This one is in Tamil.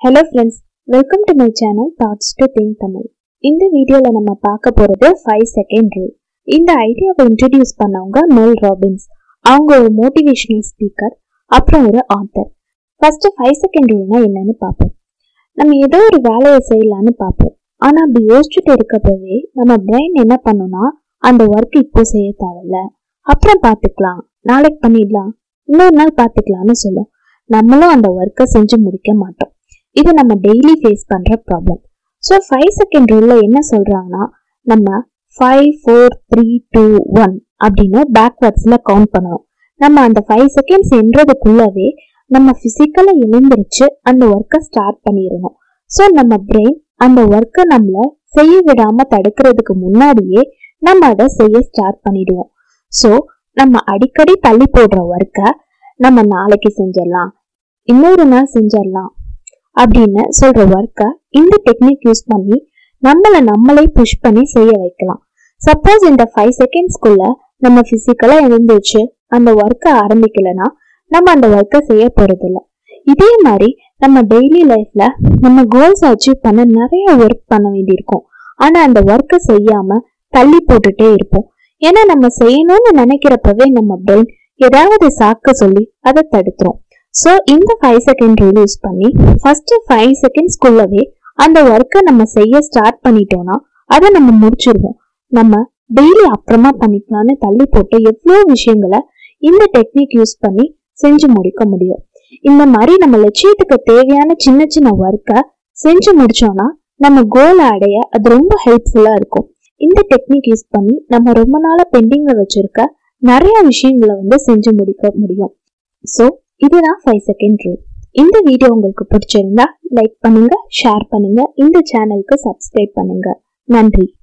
hello friends welcome to my channel thoughts to think Tamil இந்த வீடியோவில் நம்ம பார்க்க போகிறது ஃபைவ் செகண்ட் ரூல் இந்த ஐடியாவை இன்ட்ரடியூஸ் பண்ணவங்க மெல் ராபின்ஸ் அவங்க ஒரு மோட்டிவேஷனல் ஸ்பீக்கர் அப்புறம் ஒரு ஆத்தர் ஃபர்ஸ்ட் ஃபைவ் செகண்ட் ரூல்னா என்னன்னு பார்ப்போம் நம்ம ஏதோ ஒரு வேலையை செய்யலான்னு பார்ப்போம் ஆனால் அப்படி யோசிச்சுட்டு இருக்கப்பவே நம்ம பிரெயின் என்ன பண்ணும்னா அந்த ஒர்க் இப்போ செய்ய தேவையில்ல அப்புறம் பார்த்துக்கலாம் நாளைக்கு பண்ணிடலாம் இன்னொரு நாள் பார்த்துக்கலாம்னு சொல்லும் நம்மளும் அந்த ஒர்க்கை செஞ்சு முடிக்க மாட்டோம் இது நம்ம டெய்லி ஃபேஸ் பண்ற ப்ராப்ளம் ஸோ ஃபைவ் செகண்ட் ரூல்ல என்ன சொல்றாங்கன்னா நம்ம five four three two one அப்படின்னு பேக்வேர்ட்ஸ்ல கவுண்ட் பண்ணணும் நம்ம அந்த ஃபைவ் செகண்ட்ஸ் என்றதுக்குள்ளவே நம்ம பிசிக்கலா எழுந்திருச்சு அந்த ஒர்க்கை ஸ்டார்ட் பண்ணிடணும் ஸோ நம்ம பிரெயின் அந்த ஒர்க்கை நம்மள செய்ய விடாம தடுக்கிறதுக்கு முன்னாடியே நம்ம அதை செய்ய ஸ்டார்ட் பண்ணிடுவோம் ஸோ நம்ம அடிக்கடி தள்ளி போடுற ஒர்க்கை நம்ம நாளைக்கு செஞ்சிடலாம் இன்னொரு நாள் செஞ்சிடலாம் அப்படின்னு சொல்ற ஒர்க்கை இந்த டெக்னிக் யூஸ் பண்ணி நம்மள நம்மளே புஷ் பண்ணி செய்ய வைக்கலாம் சப்போஸ் இந்த ஃபைவ் செகண்ட்ஸ்க்குள்ள நம்ம பிசிக்கலா எழுந்துச்சு அந்த ஒர்க்கை ஆரம்பிக்கலைன்னா நம்ம அந்த ஒர்க்கை செய்ய போறது இல்ல இதே மாதிரி நம்ம டெய்லி லைஃப்ல நம்ம கோல்ஸ் அச்சீவ் பண்ண நிறைய ஒர்க் பண்ண வேண்டியிருக்கும் ஆனா அந்த ஒர்க்கை செய்யாம தள்ளி போட்டுட்டே இருப்போம் ஏன்னா நம்ம செய்யணும்னு நினைக்கிறப்பவே நம்ம பிரெயின் ஏதாவது சாக்க சொல்லி அதை தடுத்துரும் ஸோ இந்த ஃபைவ் செகண்ட் ரூல் யூஸ் பண்ணி ஃபர்ஸ்ட் ஃபைவ் செகண்ட்ஸ்க்குள்ளவே அந்த ஒர்க்கை நம்ம செய்ய ஸ்டார்ட் பண்ணிட்டோம்னா அதை நம்ம முடிச்சிருவோம் நம்ம டெய்லி அப்புறமா பண்ணிக்கலாம்னு தள்ளி போட்டு எவ்வளோ விஷயங்களை இந்த டெக்னிக் யூஸ் பண்ணி செஞ்சு முடிக்க முடியும் இந்த மாதிரி நம்ம லட்சியத்துக்கு தேவையான சின்ன சின்ன ஒர்க்கை செஞ்சு முடிச்சோம்னா நம்ம கோலை அடைய அது ரொம்ப ஹெல்ப்ஃபுல்லா இருக்கும் இந்த டெக்னிக் யூஸ் பண்ணி நம்ம ரொம்ப நாளா பெண்டிங்ல வச்சிருக்க நிறைய விஷயங்களை வந்து செஞ்சு முடிக்க முடியும் ஸோ இதுதான் ஃபைவ் செகண்ட் ரூல் இந்த வீடியோ உங்களுக்கு பிடிச்சிருந்தா லைக் பண்ணுங்க ஷேர் பண்ணுங்க இந்த சேனலுக்கு சப்ஸ்கிரைப் பண்ணுங்க நன்றி